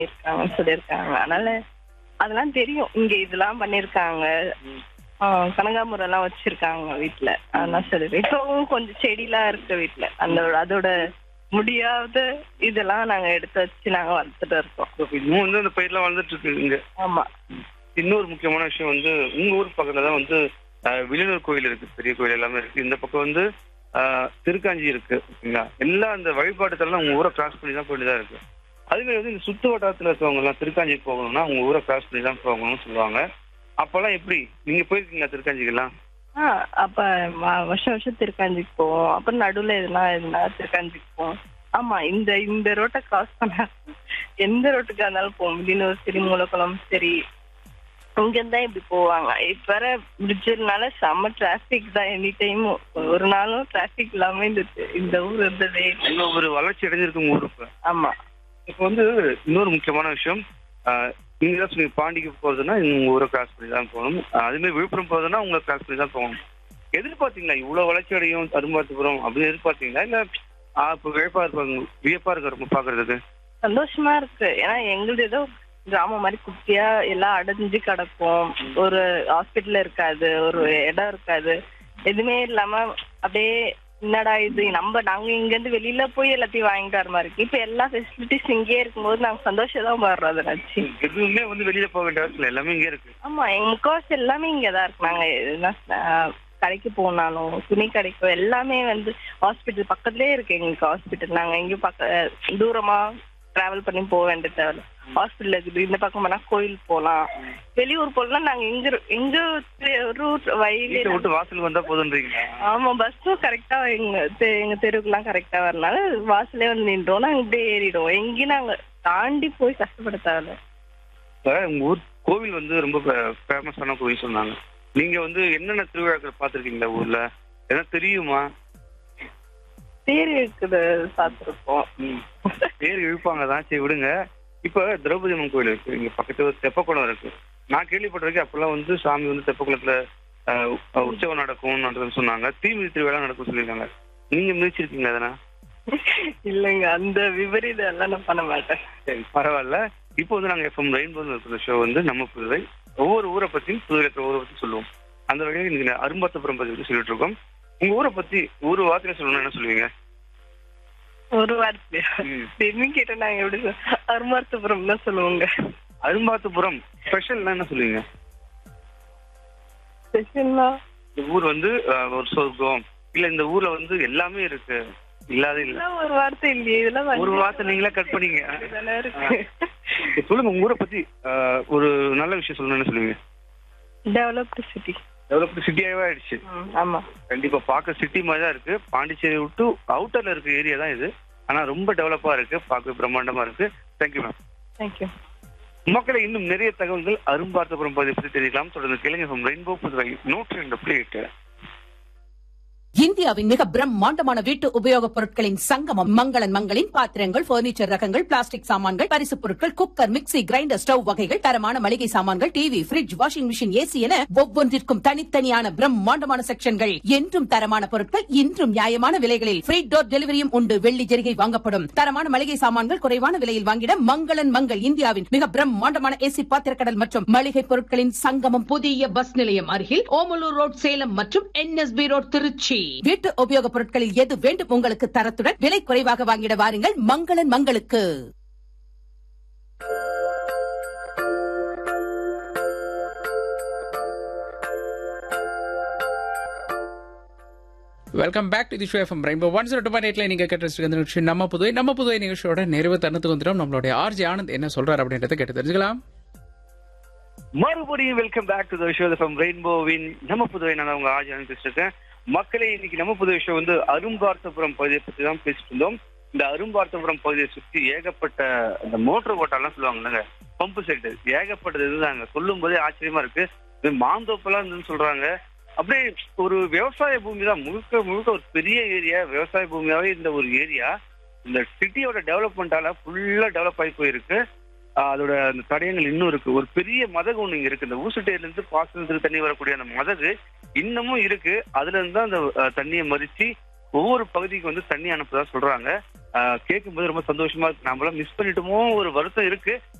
இருக்காங்கன்னு சொல்லியிருக்காங்க அதனால அதெல்லாம் தெரியும் இங்க இதெல்லாம் பண்ணிருக்காங்க கனகாமரம் எல்லாம் வச்சிருக்காங்க வீட்டுல அதெல்லாம் சரி இப்பவும் கொஞ்சம் செடிலாம் இருக்கு வீட்டுல அந்த அதோட முடியாத இதெல்லாம் நாங்க எடுத்து வச்சு நாங்க வளர்த்துட்டு இருக்கோம் இப்ப இன்னும் வந்து அந்த பயிர்லாம் வளர்ந்துட்டு இருக்கு இங்க ஆமா இன்னொரு முக்கியமான விஷயம் வந்து உங்க ஊர் பக்கத்துல தான் வந்து அஹ், வில்லியனூர் கோயில் இருக்கு பெரிய கோயில் எல்லாமே இருக்கு இந்த பக்கம் வந்து அஹ், திருக்காஞ்சி இருக்கு ஓகேங்களா எல்லா அந்த வழிபாட்டுத்தெல்லாம் உங்க ஊரை கிராஸ் பண்ணி தான் போயிட்டு தான் இருக்கு அதுவே வந்து இந்த சுத்து வட்டாரத்துல இருக்கவங்க எல்லாம் திருக்காஞ்சி போகணும்னா உங்க ஊரை கிராஸ் பண்ணி தான் போகணும்னு சொல்லுவாங்க அப்பெல்லாம் எப்படி நீங்க போயிருக்கீங்களா திருக்காஞ்சிக்கெல்லாம் ஆ அப்ப வ- வருஷம் வருஷம் திருக்காஞ்சிக்கு போவோம் அப்புறம் நடுவுல எதுனா எதுனா திருக்காஞ்சிக்கு போவோம் ஆமா இந்த இந்த ரோட்டை கிராஸ் பண்ண எந்த ரோட்டுக்கா இருந்தாலும் போவோம் வில்லியனூர் சரி மூலக்குளம் சரி இங்க இருந்தா இப்படி போவாங்க இப்ப வர பிரிட்ஜுனால செம்ம டிராபிக் தான் எனி டைமும் ஒரு நாளும் டிராபிக் இல்லாம இந்த இந்த ஊர் இருந்ததே இல்லை. உங்க ஒரு வளர்ச்சி அடைஞ்சிருக்கு உங்க ஊர் இப்ப ஆமா இப்போ வந்து இன்னொரு முக்கியமான விஷயம் ஆஹ் நீங்க தான் சொன்னீங்க பாண்டிக்கு போறதுன்னா உங்க ஊரை கிராஸ் பண்ணி தான் போகணும் ஆஹ் அதே மாதிரி விழுப்புரம் போறதுன்னா உங்களை கிராஸ் பண்ணி தான் போகணும் எதிர்பார்த்தீங்களா இவ்வளவு வளர்ச்சி அடையும் அரும்பாத்துப்புறம் அப்படின்னு எதிர்பார்த்தீங்களா இல்ல ஆஹ் இப்போ வியப்பா இருப்பாங்க வியப்பா இருக்க ரொம்ப பாக்குறதுக்கு சந்தோஷமா இருக்கு ஏன்னா எங்களுது ஏதோ கிராமம் மாதிரி குட்டியா எல்லாம் அடைஞ்சு கிடக்கும் ஒரு ஹாஸ்பிட்டல் இருக்காது ஒரு இடம் இருக்காது எதுவுமே இல்லாம அப்படியே என்னடா இது நம்ம நாங்க இங்க இருந்து வெளியில போய் எல்லாத்தையும் வாங்கிட்டு வர மாதிரி இருக்கு இப்ப எல்லா ஃபெசிலிட்டிஸ் இங்கேயே இருக்கும்போது நாங்க சந்தோஷம் தான் வர்றோம் அதை நினைச்சு எதுவுமே வந்து வெளியில போக வேண்டிய அவசியம் இல்லை எல்லாமே இங்கே இருக்கு ஆமா எங்க முக்காவாசி எல்லாமே இங்கதான் இருக்கு நாங்க எதுனா ஆஹ், கடைக்கு போனாலும் துணி கடைக்கு எல்லாமே வந்து ஹாஸ்பிட்டல் பக்கத்துலயே இருக்கு எங்களுக்கு ஹாஸ்பிட்டல் நாங்க எங்கேயும் பக்க தூரமா டிராவல் பண்ணி போக வேண்டிய தேவை ஹாஸ்பிட்டல் இருக்குது இந்த பக்கம் போனா கோயில் போலாம் வெளியூர் போகலாம் நாங்க எங்க இரு- எங்க ரூட் வீட்டை வயலே விட்டு வாசல் வந்தா போதுன்றீங்க ஆமா பஸ்ஸும் கரெக்டா எங்க தெ- எங்க தெருவுக்குலாம் கரெக்டா வரனால வாசலே வந்து நின்றோம் நாங்க இப்படியே ஏறிடுவோம் எங்கேயும் நாங்க தாண்டி போய் கஷ்டப்பட தேவை இப்ப உங்க ஊர் கோவில் வந்து ரொம்ப ஃபேமஸான கோவில் சொன்னாங்க நீங்க வந்து என்னென்ன திருவிழாக்கள் பார்த்திருக்கீங்களா ஊர்ல எதனா தெரியுமா தேர் இருக்குது பார்த்துருக்கோம் பேர் இழுப்பாங்க தான் சரி விடுங்க இப்ப திரௌபதி அம்மன் கோயில் இருக்கு இங்க பக்கத்துல ஒரு தெப்பக்குளம் இருக்கு நான் கேள்விப்பட்டிருக்கேன் அப்பெல்லாம் வந்து சாமி வந்து தெப்பக்குளத்துல ஆஹ், அஹ், உற்சவம் நடக்கும் நடக்கும்னு சொன்னாங்க தீமிதி திருவிழா நடக்கும் சொல்லியிருக்காங்க நீங்க மிதிச்சிருக்கீங்களா அதனா இல்லைங்க அந்த விபரீதம் எல்லாம் நான் பண்ண மாட்டேன் சரி பரவாயில்ல இப்போ வந்து நாங்க எஃப்எம் ரெயின்போ இருக்கிற ஷோ வந்து நம்ம புதுவை ஒவ்வொரு ஊரை பத்தியும் புதுவை இருக்கிற ஊரை பத்தி சொல்லுவோம் அந்த வகையில் இன்னைக்கு அரும்பாத்தபுரம் பத்தி பத்தி சொல்லிட்டு இருக்கோம் உங்க ஊரை பத்தி ஒரு வார்த்தையில சொல்லணும்னா என்ன சொல்லுவீங்க ஒரு வார்த்தை ம். தெரியும் கேட்ட நாங்க எப்படி சொல்~ அருமார்த்தபுரம் தான் சொல்லுவோங்க அரும்பாத்தபுரம் ஸ்பெஷல்னா என்ன சொல்லுவீங்க ஸ்பெஷல்னா இந்த ஊர் வந்து அஹ், ஒரு சொர்க்கம் இல்ல இந்த ஊர்ல வந்து எல்லாமே இருக்கு இல்லாத இல்ல இதெல்லாம் ஒரு வார்த்தை இல்லையே இதெல்லாம் ஒரு வார்த்தை நீங்களே கட் பண்ணீங்க தானே இருக்கு சரி, சொல்லுங்க உங்க ஊரை பத்தி அஹ், ஒரு நல்ல விஷயம் சொல்லணும்னு என்ன சொல்லுவீங்க டெவலப்டு சிட்டி டெவலப்டு சிட்டியாவே ஆயிடுச்சு ஆமா கண்டிப்பா பார்க்க சிட்டி மாதிரி தான் இருக்கு பாண்டிச்சேரி விட்டு அவுட்டர்ல இருக்க ஏரியா தான் இது ஆனா ரொம்ப டெவலப்பா இருக்கு பார்க்க பிரம்மாண்டமா இருக்கு தேங்க்யூ மேம் தேங்க்யூ மக்களை இன்னும் நிறைய தகவல்கள் அரும்பார்த்தபுரம் பகுதியை பற்றி தெரிவிக்கலாம் தொடர்ந்து கேளுங்க ரெயின்போ புதுவை நூற்றி ரெண்டு புள்ளி எட்டு இந்தியாவின் மிக பிரம்மாண்டமான வீட்டு உபயோகப் பொருட்களின் சங்கமம் மங்களன் மங்களின் பாத்திரங்கள் பர்னிச்சர் ரகங்கள் பிளாஸ்டிக் சாமான்கள் பரிசுப் பொருட்கள் குக்கர் மிக்ஸி கிரைண்டர் ஸ்டவ் வகைகள் தரமான மளிகை சாமான்கள் TV fridge washing machine AC என ஒவ்வொன்றிற்கும் தனித்தனியான பிரம்மாண்டமான செக்ஷன்கள் என்றும் தரமான பொருட்கள் இன்றும் நியாயமான விலைகளில் ஃப்ரீ டோர் டெலிவரியும் உண்டு வெள்ளி ஜெரிகை வாங்கப்படும் தரமான மளிகை சாமான்கள் குறைவான விலையில் வாங்கிட மங்களன் மங்கள் இந்தியாவின் மிக பிரம்மாண்டமான ஏசி பாத்திரக்கடல் மற்றும் மளிகை பொருட்களின் சங்கமம் புதிய பஸ் நிலையம் அருகில் ஓமலூர் ரோட் சேலம் மற்றும் என்எஸ்பி ரோட் திருச்சி வீட்டு உபயோகப் பொருட்களில் எது வேண்டும் உங்களுக்கு தரத்துடன் விலை குறைவாக வாங்கிட வாருங்கள் மங்களன் மங்களுக்கு welcome back to the show FM rainbow one zero two point எயிட்ல நீங்க கேட்டு நிகழ்ச்சி நம்ம புதுவை நம்ம புதுவை நிகழ்ச்சியோட நிறைவு தருணத்துக்கு வந்துடும் நம்மளுடைய ஆர்ஜி ஆனந்த் என்ன சொல்றாரு அப்படின்றத கேட்டு தெரிஞ்சுக்கலாம் மறுபடியும் welcome back to the show from ரெயின்போவின் நம்ம புதுவை நான் உங்க ஆஜான் பேசிருக்கேன் மக்களே இன்னைக்கு நம்ம புதுவை ஷோ வந்து அரும்பார்த்தபுரம் பகுதியை பத்தி தான் பேசிட்டு இருந்தோம் இந்த அரும்பார்த்தபுரம் பகுதியை சுத்தி ஏகப்பட்ட அந்த மோட்டர் ஓட்டாலாம் சொல்லுவாங்கல்லங்க பம்பு செட்டு ஏகப்பட்டது இதுதாங்க சொல்லும் போதே ஆச்சரியமா இருக்கு இது மாந்தோப்பெல்லாம் இருந்துன்னு சொல்றாங்க அப்படியே ஒரு விவசாய பூமி தான் முழுக்க முழுக்க ஒரு பெரிய ஏரியா விவசாய பூமியாவே இந்த ஒரு ஏரியா இந்த சிட்டியோட டெவலப்மெண்டால ஃபுல்லா டெவலப் ஆகி போயிருக்கு ஆஹ் அதோட அந்த தடயங்கள் இன்னும் இருக்கு ஒரு பெரிய மதகு ஒண்ணு இங்க இருக்கு இந்த ஊசுட்டையில இருந்து பாசனத்துக்கு தண்ணி வரக்கூடிய அந்த மதகு இன்னமும் இருக்கு அதுல இருந்து தான் அந்த ஆஹ், தண்ணியை மறிச்சு ஒவ்வொரு பகுதிக்கு வந்து தண்ணி அனுப்புதா சொல்றாங்க கேட்கும்போது ரொம்ப சந்தோஷமா இருக்கு நம்மளாம் மிஸ் பண்ணிட்டோமோ ஒரு வருத்தம் இருக்கு